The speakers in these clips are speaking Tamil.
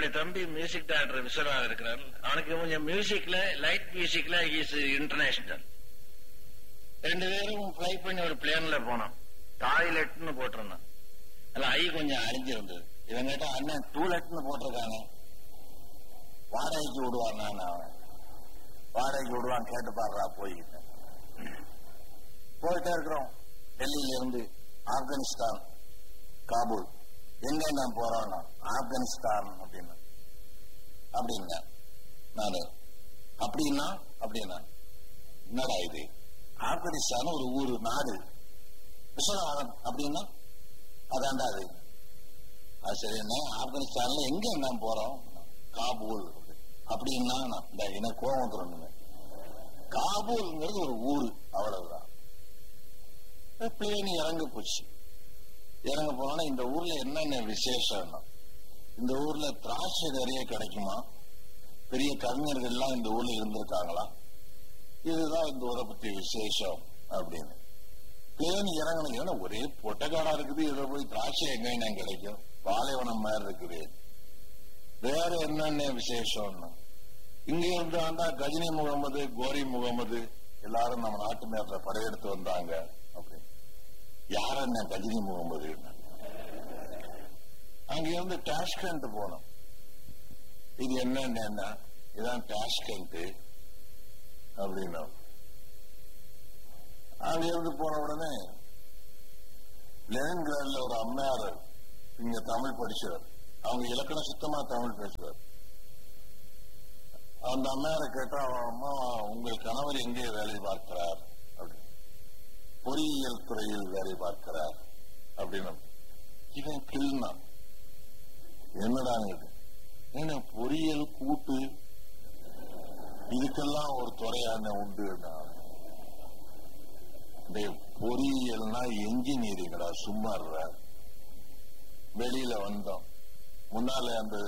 என்னுடைய தம்பி மியூசிக் டைரக்டர் விஸ்வநாதன் இருக்கிறார் அவனுக்கு கொஞ்சம் மியூசிக்ல லைட் மியூசிக்ல இஸ் இன்டர்நேஷனல் ரெண்டு பேரும் ஃப்ளை பண்ணி ஒரு பிளேன்ல போனோம் டாய்லெட்னு போட்டிருந்தான் அதுல ஐ கொஞ்சம் அழிஞ்சிருந்தது இவன் கேட்டா அண்ணன் டூலெட்னு போட்டிருக்காங்க வாடகைக்கு விடுவான் நான் அவன் வாடகைக்கு விடுவான் கேட்டு பாடுறா போய்கிட்டேன் போயிட்டே இருக்கிறோம் டெல்லியில இருந்து ஆப்கானிஸ்தான் காபூல் எங்க நான் போறோம்னா ஆப்கானிஸ்தான் அப்படின்னு அப்படின்னா நானு அப்படின்னா அப்படின்னா என்னடா இது ஆப்கானிஸ்தான் ஒரு ஊரு நாடு விஸ்வநாதன் அப்படின்னா அதான்டா அது அது சரி என்ன ஆப்கானிஸ்தான்ல எங்க நான் போறோம் காபூல் அப்படின்னா நான் இந்த எனக்கு கோபம் வந்துடும் காபூல்ங்கிறது ஒரு ஊரு அவ்வளவுதான் பிளேன் இறங்க போச்சு இறங்க போனா இந்த ஊர்ல என்னென்ன விசேஷம்னா இந்த ஊர்ல திராட்சை நிறைய கிடைக்குமா பெரிய கவிஞர்கள்லாம் இந்த ஊர்ல இருந்திருக்காங்களா இதுதான் இந்த ஊரை பத்தி விசேஷம் அப்படின்னு பிளேன் இறங்கினீங்கன்னா ஒரே பொட்டக்காடா இருக்குது இதுல போய் திராட்சை எங்க கிடைக்கும் பாலைவனம் மாதிரி இருக்குது வேற என்னென்ன விசேஷம்னா இங்க இருந்து ஆண்டா கஜினி முகமது கோரி முகமது எல்லாரும் நம்ம நாட்டு மேல படையெடுத்து வந்தாங்க அப்படின்னு யார் என்ன கஜினி முகமது அங்க இருந்து டாஷ்கண்ட் போனோம் இது என்னன்னு என்ன இதான் டாஷ்கண்ட் அப்படின்னா அங்க இருந்து போன உடனே லெனின்கிராட்ல ஒரு அம்மையார் இங்க தமிழ் படிச்சவர் அவங்க இலக்கணம் சுத்தமா தமிழ் பேசுவார் அந்த அம்மையாரை கேட்டா அவன் அம்மா உங்கள் கணவர் எங்கே வேலை பார்க்கிறார் அப்படின்னு பொறியியல் துறையில் வேலை பார்க்கிறார் அப்படின்னு இவன் கிள்னான் என்னடான்னு என்ன பொறியியல் கூட்டு இதுக்கெல்லாம் ஒரு துறையான உண்டு இந்த பொறியியல்னா என்ஜினியரிங்கடா சும்மா இருற வெளியில வந்தோம் முன்னால அந்த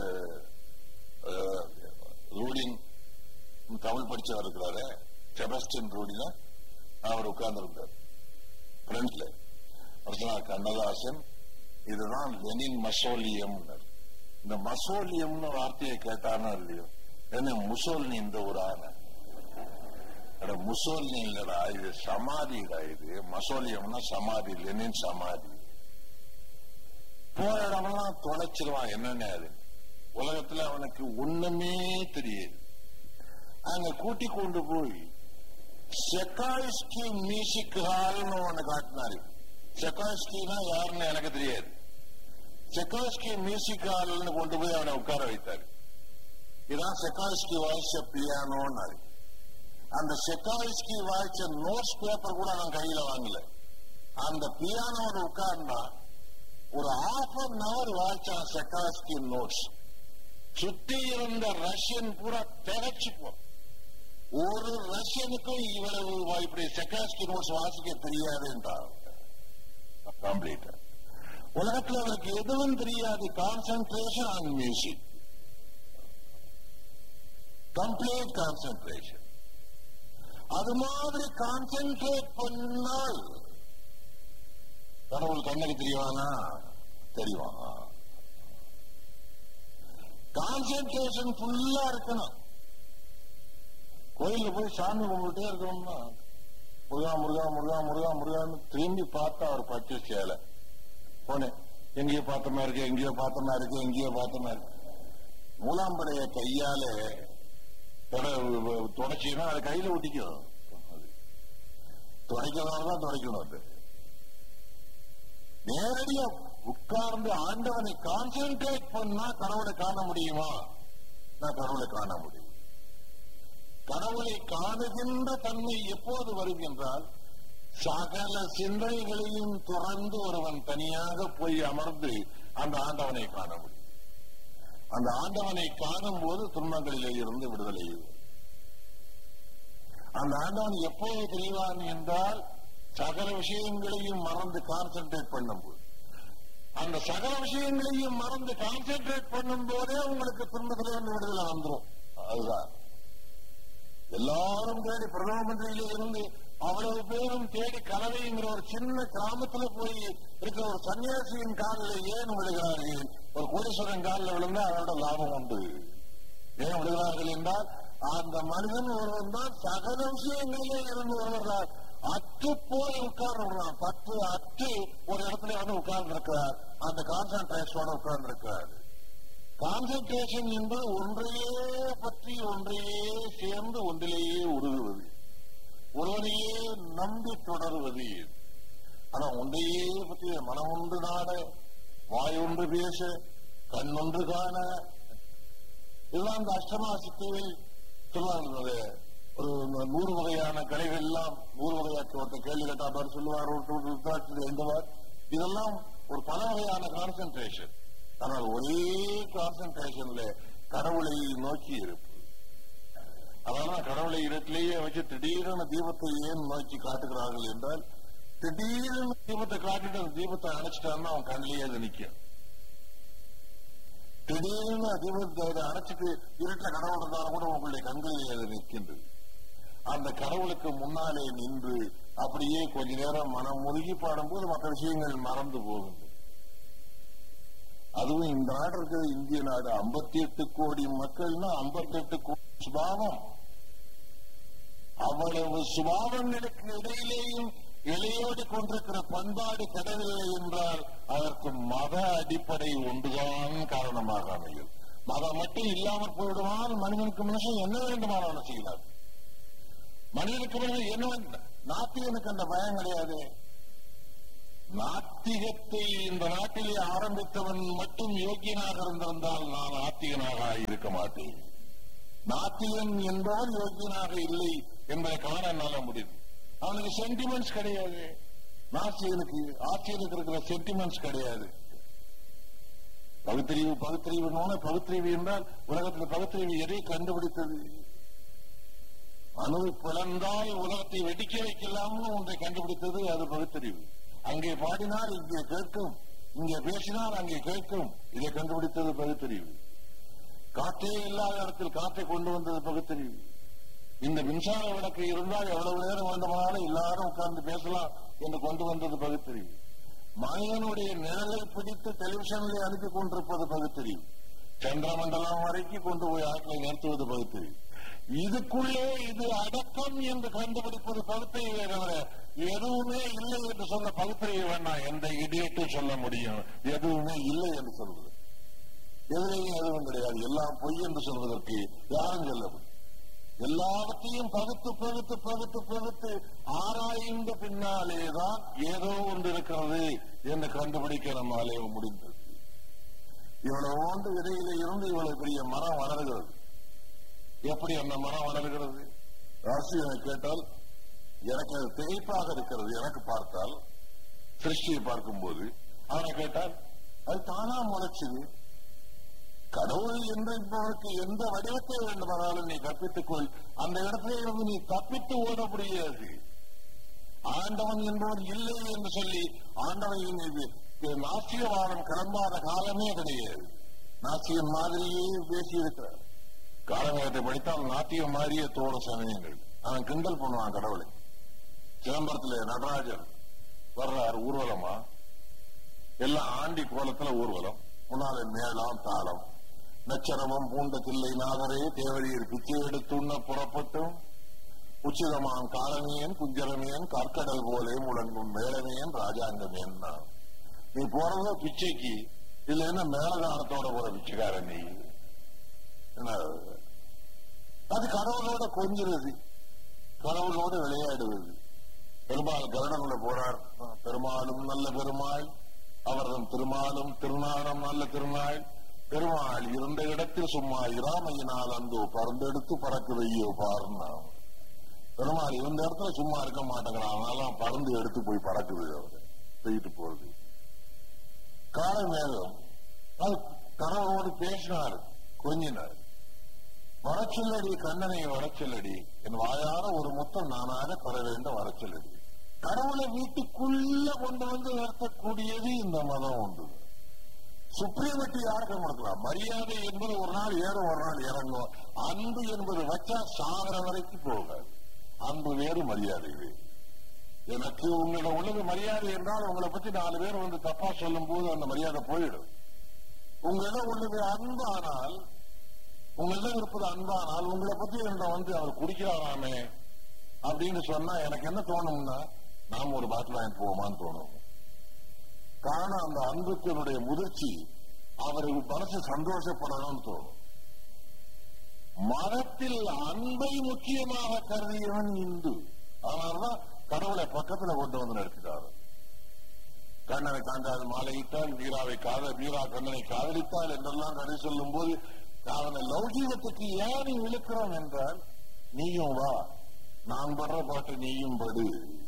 ரூடின் தமிழ் படிச்சவர் இருக்கிறாரு செபஸ்டின் ரூடினா அவர் உட்கார்ந்து இருந்தார் ஃப்ரண்ட்ல அவர் கண்ணதாசன் இதுதான் லெனின் மசோலியம் இந்த மசோலியம்னு வார்த்தையை கேட்டானோ இல்லையோ என்ன முசோல்னி இந்த ஒரு ஆன முசோல்னி இல்லடா இது சமாதிடா இது மசோலியம்னா சமாதி லெனின் சமாதி போற இடமெல்லாம் தொலைச்சிருவான் என்னன்னு அது உலகத்துல அவனுக்கு ஒண்ணுமே தெரியாது அங்க கூட்டி கொண்டு போய் செக்காய்ஸ்கி மியூசிக் ஹால்னு ஒண்ணு காட்டினாரு செக்காய்ஸ்கினா யாருன்னு எனக்கு தெரியாது செக்காய்ஸ்கி மியூசிக் ஹால்னு கொண்டு போய் அவனை உட்கார வைத்தாரு இதான் செக்காய்ஸ்கி வாய்ச்ச பியானோன்னாரு அந்த செக்காய்ஸ்கி வாய்ச்ச நோட்ஸ் பேப்பர் கூட நான் கையில வாங்கல அந்த பியானோட உட்கார்ந்தா ஒரு ஹாஃப் அன் அவர் வாய்ச்சான் செக்காஸ்கி நோட்ஸ் சுத்தி இருந்த ரஷ்யன் பூரா திகச்சு போ ஒரு ரஷ்யனுக்கும் இவ்வளவு இப்படி செக்காஸ்கி நோட்ஸ் வாசிக்க தெரியாது என்றார் கம்ப்ளீட் உலகத்தில் அவருக்கு எதுவும் தெரியாது concentration on music complete concentration அது மாதிரி கான்சென்ட்ரேட் பண்ணால் கடவுள் கண்ணுக்கு தெரியவானா தெரியும் கான்சென்ட்ரேஷன் ஃபுல்லா இருக்கணும் கோயில போய் சாமி கும்பிட்டே இருக்கணும்னா முருகா முருகா முருகா முருகா முருகான்னு திரும்பி பார்த்தா அவர் பச்சை சேலை போனேன் எங்கேயோ பார்த்த மாதிரி இருக்கு எங்கேயோ பார்த்த மாதிரி இருக்கு எங்கேயோ பார்த்த மாதிரி இருக்கு மூலாம்படைய கையால தொடச்சினா அது கையில ஒட்டிக்கும் துடைக்கிறதாலதான் துடைக்கணும் அது நேரடியா உட்கார்ந்து ஆண்டவனை கான்சென்ட்ரேட் பண்ணா கடவுளை காண முடியுமா நான் கடவுளை காண முடியும் கடவுளை காணுகின்ற தன்மை எப்போது வரும் என்றால் சகல சிந்தனைகளையும் துறந்து ஒருவன் தனியாக போய் அமர்ந்து அந்த ஆண்டவனை காண முடியும் அந்த ஆண்டவனை காணும் போது துன்பங்களிலே இருந்து விடுதலை அந்த ஆண்டவன் எப்போது தெரிவான் என்றால் சகல விஷயங்களையும் மறந்து கான்சென்ட்ரேட் பண்ணும்போது அந்த சகல விஷயங்களையும் மறந்து கான்சென்ட்ரேட் பண்ணும் போதே உங்களுக்கு துன்பத்திலிருந்து விடுதலை வந்துடும் அதுதான் எல்லாரும் தேடி பிரதம மந்திரியில இருந்து அவ்வளவு பேரும் தேடி கலவைங்கிற ஒரு சின்ன கிராமத்துல போய் இருக்கிற ஒரு சன்னியாசியின் காலில் ஏன் விழுகிறார்கள் ஒரு கோடி கோடீஸ்வரன் காலில் விழுந்தா அதோட லாபம் உண்டு ஏன் விழுகிறார்கள் என்றால் அந்த மனிதன் ஒருவன் தான் சகல விஷயங்களிலே இருந்து ஒருவர் தான் அத்து போய் உட்கார்ந்து பத்து அத்து ஒரு இடத்துல வந்து உட்கார்ந்து இருக்கிறார் அந்த கான்சன்ட்ரேஷனோட உட்கார்ந்து இருக்கிறார் கான்சன்ட்ரேஷன் என்பது ஒன்றையே பற்றி ஒன்றையே சேர்ந்து ஒன்றிலேயே உருகுவது ஒருவனையே நம்பி தொடருவது ஆனா ஒன்றையே பற்றி மனம் ஒன்று நாட வாய் ஒன்று பேச கண் ஒன்று காண இதெல்லாம் இந்த அஷ்டமா சித்தியில் சொல்லுவாங்க ஒரு நூறு வகையான கலைகள் எல்லாம் நூறு வகையாக்கு ஒருத்தர் கேள்வி கேட்டாப்பார் சொல்லுவார் ஒருத்தர் எந்தவார் இதெல்லாம் ஒரு பல வகையான கான்சென்ட்ரேஷன் ஆனால் ஒரே கான்சென்ட்ரேஷன்ல கடவுளை நோக்கி இருப்பு அதனால கடவுளை இடத்திலேயே வச்சு திடீரென தீபத்தை ஏன் நோக்கி காட்டுகிறார்கள் என்றால் திடீர்னு தீபத்தை காட்டிட்டு அந்த தீபத்தை அணைச்சிட்டான்னா அவன் கண்ணிலேயே அது நிற்கும் திடீர்னு தீபத்தை அணைச்சிட்டு இருட்டில் கடவுள் இருந்தாலும் கூட உங்களுடைய கண்களிலே அது நிற்கின்றது அந்த கடவுளுக்கு முன்னாலே நின்று அப்படியே கொஞ்ச நேரம் மனம் முருகி பாடும்போது மற்ற விஷயங்கள் மறந்து போகுது அதுவும் இந்த நாடு இருக்கிற இந்திய நாடு ஐம்பத்தி எட்டு கோடி மக்கள்னா ஐம்பத்தி எட்டு கோடி சுபாவம் அவ்வளவு சுபாவங்களுக்கு இடையிலேயும் இலையோடு கொண்டிருக்கிற பண்பாடு கடவில்லை என்றால் அதற்கு மத அடிப்படை ஒன்றுதான் காரணமாக அமையும் மதம் மட்டும் இல்லாமல் போய்விடுவால் மனிதனுக்கு மனுஷன் என்ன வேண்டுமானாலும் செய்யலாம் மனிதனுக்கு மனிதன் என்ன வேண்டும் நாத்திகனுக்கு அந்த பயம் கிடையாது நாத்திகத்தை இந்த நாட்டிலே ஆரம்பித்தவன் மட்டும் யோக்கியனாக இருந்திருந்தால் நான் ஆத்திகனாக இருக்க மாட்டேன் நாத்திகன் என்பவன் யோக்கியனாக இல்லை என்பதை காண என்னால முடியும் அவனுக்கு சென்டிமெண்ட்ஸ் கிடையாது நாசியனுக்கு ஆட்சியனுக்கு இருக்கிற சென்டிமெண்ட்ஸ் கிடையாது பகுத்தறிவு பகுத்தறிவு பகுத்தறிவு என்றால் உலகத்தில் பகுத்தறிவு எதை கண்டுபிடித்தது அணுவை பிளந்தால் உலகத்தை வெடிக்க வைக்கலாம்னு ஒன்றை கண்டுபிடித்தது அது பகுத்தறிவு அங்கே பாடினால் இங்கே கேட்கும் இங்கே பேசினால் அங்கே கேட்கும் இதை கண்டுபிடித்தது பகுத்தறிவு காற்றே இல்லாத இடத்தில் காற்றை கொண்டு வந்தது பகுத்தறிவு இந்த மின்சார விளக்கு இருந்தால் எவ்வளவு நேரம் வேண்டுமானாலும் எல்லாரும் உட்கார்ந்து பேசலாம் என்று கொண்டு வந்தது பகுத்தறிவு மனிதனுடைய நிழலை பிடித்து டெலிவிஷனில் அனுப்பி கொண்டிருப்பது பகுத்தறிவு சந்திரமண்டலம் வரைக்கும் கொண்டு போய் ஆட்களை நிறுத்துவது பகுத்தறிவு இதுக்குள்ளே இது அடக்கம் என்று கண்டுபிடிப்பது பகுத்தறிவை தவிர எதுவுமே இல்லை என்று சொல்ல பகுத்தறிவு வேண்டாம் எந்த இடியட்டும் சொல்ல முடியும் எதுவுமே இல்லை என்று சொல்வது எதுலையும் எதுவும் கிடையாது எல்லாம் பொய் என்று சொல்வதற்கு யாரும் சொல்ல முடியும் எல்லாவற்றையும் பகுத்து பகுத்து பகுத்து பகுத்து ஆராய்ந்த பின்னாலேதான் ஏதோ ஒன்று இருக்கிறது என்று கண்டுபிடிக்க நம்மாலே முடிந்தது இவ்வளவு ஒன்று விதையில இருந்து இவ்வளவு பெரிய மரம் வளர்கிறது எப்படி அந்த மரம் வளர்கிறது ராசியனை கேட்டால் எனக்கு அது திகைப்பாக இருக்கிறது எனக்கு பார்த்தால் சிருஷ்டியை பார்க்கும்போது அவனை கேட்டால் அது தானா முளைச்சுது கடவுள் என்று இப்பவனுக்கு எந்த வடிவத்தை வேண்டுமானாலும் நீ கற்பித்துக் கொள் அந்த இடத்திலே இருந்து நீ தப்பித்து ஓட முடியாது ஆண்டவன் என்பவன் இல்லை என்று சொல்லி ஆண்டவன் மீது நாசியவாதம் கிளம்பாத காலமே கிடையாது நாசியன் மாதிரியே பேசியிருக்கிறார் காலமேகத்தை படித்தால் நாட்டியம் மாதிரியே தோற சமயங்கள் அவன் கிண்டல் பண்ணுவான் கடவுளை சிதம்பரத்துல நடராஜர் வர்றார் ஊர்வலமா எல்லாம் ஆண்டி கோலத்துல ஊர்வலம் முன்னாலே மேளம் தாளம் நச்சரமம் பூண்ட தில்லை நாகரே தேவரீர் பிச்சை எடுத்துண்ண புறப்பட்டும் உச்சிதமான் காலனியன் குஞ்சரமியன் கற்கடல் போலே முழங்கும் மேலமையன் ராஜாங்கமேன் நீ போறதோ பிச்சைக்கு இதுல என்ன மேலதானத்தோட போற பிச்சைக்காரன் நீ என்ன அது கடவுளோட கொஞ்சிறது கடவுளோட விளையாடுவது பெருமாள் கருடங்கள போறார் பெருமாளும் நல்ல பெருமாள் அவர்தம் திருமாலும் திருநாளும் நல்ல திருநாள் பெருமாள் இருந்த இடத்தில் சும்மா இராமையினால் அந்தோ பறந்தெடுத்து பறக்குது ஐயோ பாருன்னா பெருமாள் இருந்த இடத்துல சும்மா இருக்க மாட்டேங்கிறான் அதனால பறந்து எடுத்து போய் பறக்குது அவர் போயிட்டு போறது கால மேகம் அது கடவுளோடு பேசினார் கொஞ்சினார் வரச்சொல்லடி கண்ணனை வரச்சொல்லடி என் வாயார ஒரு முத்தம் நானாக பெற வேண்டும் வரச்சொல்லடி கடவுளை வீட்டுக்குள்ள கொண்டு வந்து நிறுத்தக்கூடியது இந்த மதம் உண்டு சுப்ரீமட்டி யாருக்கு கொடுக்கலாம் மரியாதை என்பது ஒரு நாள் ஏறும் ஒரு நாள் இறங்கும் அன்பு என்பது வச்சா சாகர வரைக்கும் போகாது அன்பு வேறு மரியாதை வேறு எனக்கு உங்களிடம் உள்ளது மரியாதை என்றால் உங்களை பத்தி நாலு பேர் வந்து தப்பா சொல்லும் போது அந்த மரியாதை போயிடும் உங்களிடம் உள்ளது அன்பானால் உங்களிடம் இருப்பது அன்பானால் உங்களை பத்தி என்னிடம் வந்து அவர் குடிக்கிறாராமே அப்படின்னு சொன்னா எனக்கு என்ன தோணும்னா நாம் ஒரு பாட்டில் வாங்கிட்டு போவோமான்னு தோணும் காரணம் அந்த அன்புத்தினுடைய முதிர்ச்சி அவருக்கு மனசு சந்தோஷப்படணும்னு தோணும் மதத்தில் அன்பை முக்கியமாக கருதியவன் இந்து அதனாலதான் கடவுளை பக்கத்துல கொண்டு வந்து நிறுத்தினார் கண்ணனை காண்டாது மாலையிட்டால் மீராவை காதல் மீரா கண்ணனை காதலித்தால் என்றெல்லாம் கதை சொல்லும் போது அவனை லௌகீகத்துக்கு ஏன் நீ இழுக்கிறோம் என்றால் நீயும் வா நான் படுற பாட்டு நீயும் படு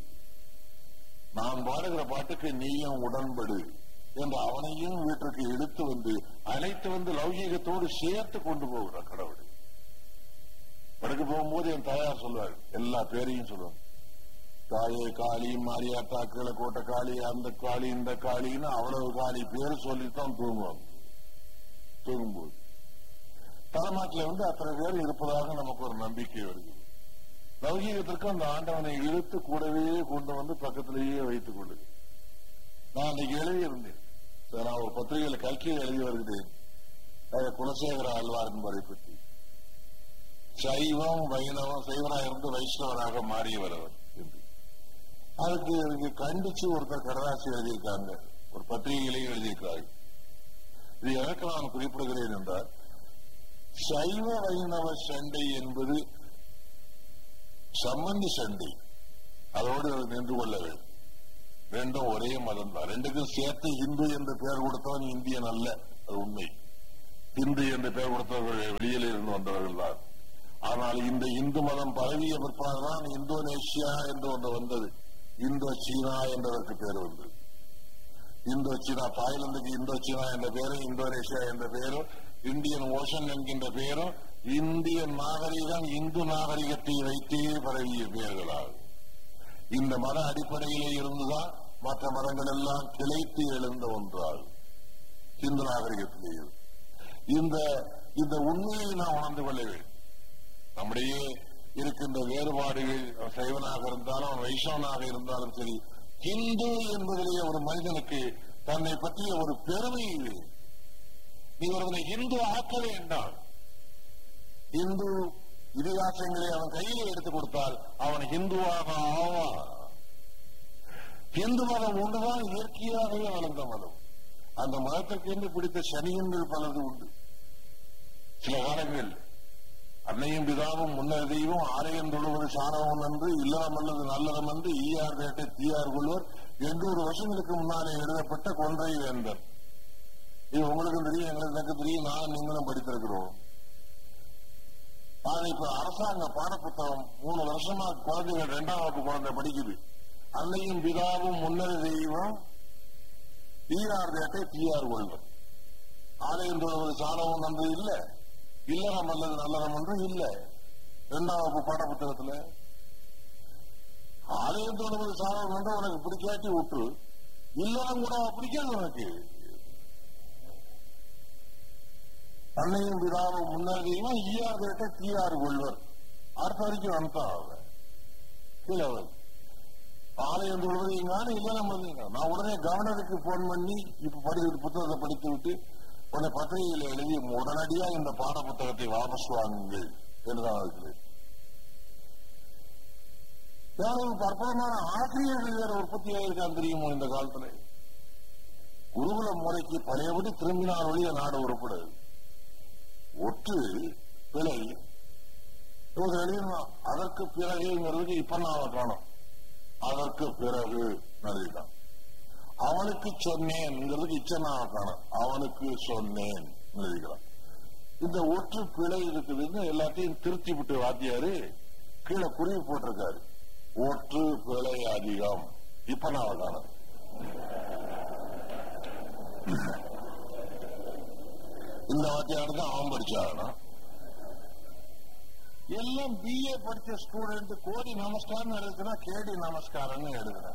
நான் பாடுகிற பாட்டுக்கு நீயும் உடன்படு என்று அவனையும் வீட்டிற்கு இழுத்து வந்து அழைத்து வந்து லௌகீகத்தோடு சேர்த்து கொண்டு போகிற கடவுள் படுக்க போகும்போது என் தாயார் சொல்வார் எல்லா பேரையும் சொல்லுவாங்க தாயே காளி மாரியாத்தா கிழக்கோட்டை காளி அந்த காளி இந்த காளின்னு அவ்வளவு காளி பேர் சொல்லித்தான் தூங்குவாங்க தூங்கும்போது தலைமாட்டில வந்து அத்தனை பேர் இருப்பதாக நமக்கு ஒரு நம்பிக்கை வருகிறது லௌகீகத்திற்கு அந்த ஆண்டவனை இழுத்து கூடவே கொண்டு வந்து பக்கத்திலேயே வைத்துக் கொள்ளுது நான் அன்னைக்கு எழுதியிருந்தேன் சரி, நான் ஒரு பத்திரிகையில கல்கியில் எழுதி வருகிறேன் அஹ், குலசேகர ஆழ்வார் என்பதை பற்றி சைவம் வைணவம் சைவனாக இருந்து வைஷ்ணவராக மாறியவர் அவர் என்று அதுக்கு இங்க கண்டிச்சு ஒருத்தர் கடதாசி எழுதியிருக்காங்க ஒரு பத்திரிகையிலேயே எழுதியிருக்கிறார்கள் இது எனக்கு நான் குறிப்பிடுகிறேன் என்றால் சைவ வைணவ சண்டை என்பது சம்பந்தி சண்டை அதோடு அது நின்று கொள்ள வேண்டும் ரெண்டும் ஒரே மதம் தான் ரெண்டுக்கும் சேர்த்து இந்து என்று பெயர் கொடுத்தவன் இந்தியன் அல்ல அது உண்மை இந்து என்று பெயர் கொடுத்தவர்கள் வெளியில் இருந்து வந்தவர்கள் தான் ஆனால் இந்த இந்து மதம் பரவிய பிற்பாடுதான் இந்தோனேஷியா என்று ஒன்று வந்தது இந்தோ சீனா என்றதற்கு பேர் வந்தது இந்தோ சீனா தாய்லாந்துக்கு இந்தோ சீனா என்ற பெயரும் இந்தோனேஷியா என்ற பெயரும் இந்தியன் ஓஷன் என்கின்ற பெயரும் இந்திய நாகரிகம் இந்து நாகரிகத்தை வைத்தே பரவிய பெயர்களாகும் இந்த மத அடிப்படையிலே இருந்துதான் மற்ற மதங்கள் எல்லாம் கிளைத்து எழுந்த ஒன்றாகும் இந்து நாகரிகத்திலேயே இந்த இந்த உண்மையை நாம் உணர்ந்து கொள்ள வேண்டும் நம்முடைய இருக்கின்ற வேறுபாடுகள் அவன் சைவனாக இருந்தாலும் அவன் வைஷ்ணவனாக இருந்தாலும் சரி ஹிந்து என்பதிலேயே ஒரு மனிதனுக்கு தன்னை பற்றிய ஒரு பெருமை இல்லை. நீ ஒருவனை ஹிந்து ஆக்க வேண்டாம் இந்து இதிகாசங்களை அவன் கையில் எடுத்துக் கொடுத்தால் அவன் ஹிந்துவாக ஆவான் இந்து மதம் ஒன்றுதான் இயற்கையாகவே வளர்ந்த மதம் அந்த மதத்திற்கு என்று பிடித்த சனியன்கள் பலது உண்டு சில காலங்கள் அன்னையும் பிதாவும் முன்னர் தெய்வம் ஆலயம் தொழுவது சாணவம் என்று இல்லறம் அல்லது நல்லறம் என்று ஈயார் வேட்டை தீயார் கொள்வர் எண்ணூறு வருஷங்களுக்கு முன்னாலே எழுதப்பட்ட கொன்றை வேந்தர் இது உங்களுக்கு தெரியும் எங்களுக்கு எனக்கு தெரியும் நான் நீங்களும் படித்திருக்கிறோம் ஆனா இப்ப அரசாங்க பாடப்புத்தகம் மூணு வருஷமா குழந்தைகள் இரண்டாம் வகுப்பு குழந்தை படிக்குது அன்னையும் பிதாவும் முன்னர் தெய்வம் ஈயார் வேட்டை தீயார் கொள்வர் ஆலயம் தொழுவது சாணவம் நன்று இல்ல இல்லறம் அல்லது நல்லறம் ஒன்றும் இல்ல இரண்டாம் வகுப்பு பாடப்புத்தகத்துல ஆலயம் தொழுவது சாணவம் என்று உனக்கு பிடிக்காட்டி விட்டு இல்லறம் கூட பிடிக்காது உனக்கு அன்னையும் பிதாவும் முன்னறியுமா ஈயார் வேட்டை தீயார் கொள்வர் அடுத்த வரைக்கும் வந்துட்டான் அவன் கீழே அவன் ஆலயம் தொழுவது எங்கான இல்லறம் பண்ணுங்க நான் உடனே கவர்னருக்கு போன் பண்ணி இப்ப படித்து புத்தகத்தை படித்து விட்டு உடனே பத்திரிகையில எழுதி உடனடியா இந்த பாட புத்தகத்தை வாபஸ் வாங்குங்கள் என்றுதான் இருக்குது வேற ஒரு அற்புதமான ஆசிரியர்கள் வேற உற்பத்தி ஆயிருக்கான் தெரியுமோ இந்த காலத்துல குருகுல முறைக்கு பழையபடி திரும்பினால் ஒழிய நாடு உருப்படாது ஒற்று பிழை இவங்க எழுதினா அதற்கு பிறகுங்கிறதுக்கு இப்ப நான் காணும் அதற்கு பிறகு எழுதிட்டான் அவனுக்கு சொன்னேன்ங்கிறதுக்கு இச்சனாக காணும் அவனுக்கு சொன்னேன் எழுதிக்கிறான் இந்த ஒற்று பிழை இருக்குதுன்னு எல்லாத்தையும் திருத்தி விட்டு வாத்தியாரு கீழே குறிவு போட்டிருக்காரு ஒற்று பிழை அதிகம் இப்ப நான் காணும் இந்த வாத்தியார் தான் அவன் படிச்சாகனா எல்லாம் பிஏ படிச்ச ஸ்டூடெண்ட் கோடி நமஸ்காரம் எழுதுனா கேடி நமஸ்காரம்னு எழுதுறேன்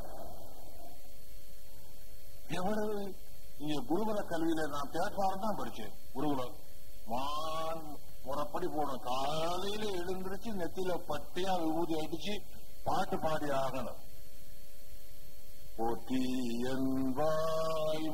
எவ்வளவு இங்க குருகுல கல்வியில நான் பேட்பாரம் தான் படிச்சேன் குருகுலம் மான் முறைப்படி போகணும் காலையில எழுந்திருச்சு நெத்தியில பட்டியா விபூதி அடிச்சு பாட்டு பாடி ஆகணும் போற்றி என்பாய்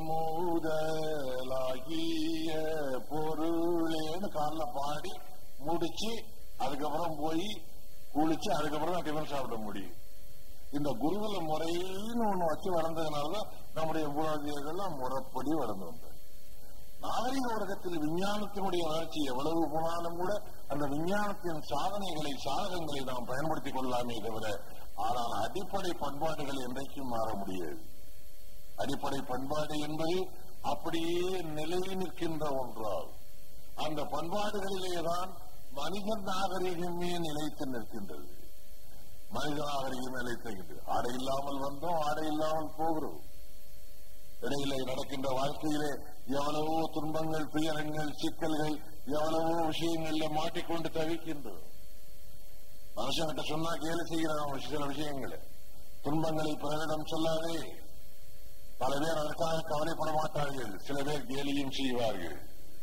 மூதலாகிய பொருளேன்னு காலைல பாடி முடிச்சு அதுக்கப்புறம் போய் குளிச்சு அதுக்கப்புறம் தான் டிஃபன் சாப்பிட முடியும் இந்த குருகுல முறைன்னு ஒண்ணு வச்சு வளர்ந்ததுனாலதான் நம்முடைய மூலாதியர்கள்லாம் முறைப்படி வளர்ந்து வந்தது நாகரிக உலகத்தில் விஞ்ஞானத்தினுடைய வளர்ச்சி எவ்வளவு போனாலும் கூட அந்த விஞ்ஞானத்தின் சாதனைகளை சாதகங்களை நாம் பயன்படுத்திக் கொள்ளலாமே தவிர ஆனால் அடிப்படை பண்பாடுகள் என்றைக்கும் மாற முடியாது அடிப்படை பண்பாடு என்பது அப்படியே நிலை நிற்கின்ற ஒன்றாகும் அந்த பண்பாடுகளிலேதான் மனித நாகரிகமே நிலைத்து நிற்கின்றது மனித நாகரிகம் நிலைத்திருக்கிறது ஆடை இல்லாமல் வந்தோம் ஆடை இல்லாமல் போகிறோம் இடையிலே நடக்கின்ற வாழ்க்கையிலே எவ்வளவோ துன்பங்கள் துயரங்கள் சிக்கல்கள் எவ்வளவோ விஷயங்கள்ல மாட்டிக்கொண்டு தவிக்கின்றோம் மனுஷன்கிட்ட சொன்னா கேலி செய்கிறான் சில விஷயங்களை துன்பங்களை பிறரிடம் சொல்லாதே பல பேர் அதற்காக கவலைப்பட மாட்டார்கள் சில பேர் கேலியும் செய்வார்கள்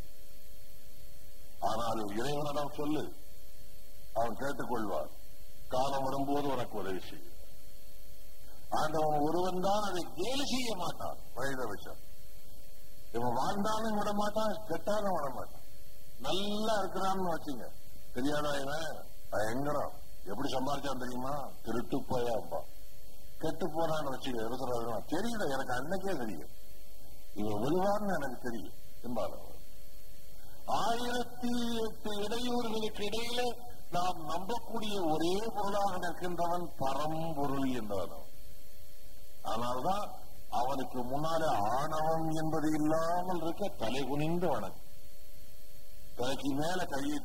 ஆனால் இறைவனிடம் சொல்லு அவன் கேட்டுக்கொள்வார் காலம் வரும்போது உனக்கு உதவி செய்யும் ஆண்டவன் ஒருவன் தான் அதை கேலி செய்ய மாட்டான் குறைந்தபட்சம் இவன் வாழ்ந்தாலும் விட மாட்டான் கெட்டாலும் விட மாட்டான் நல்லா இருக்கிறான்னு வச்சுங்க தெரியாதா இவன் பயங்கரம் எப்படி சம்பாதிச்சான் தெரியுமா திருட்டு போயாப்பா கெட்டு போறான்னு வச்சுக்க இருக்கிறதா தெரியல எனக்கு அன்னைக்கே தெரியும் இவன் விழுவான்னு எனக்கு தெரியும் என்பாலும் ஆயிரத்தி எட்டு இடையூறுகளுக்கு இடையில நாம் நம்பக்கூடிய ஒரே பொருளாக நிற்கின்றவன் பரம்பொருள் என்றவன் ஆனால்தான் அவனுக்கு முன்னாலே ஆணவம் என்பது இல்லாமல் இருக்க தலை குனிந்து வணக்கம் தலைக்கு மேல கையை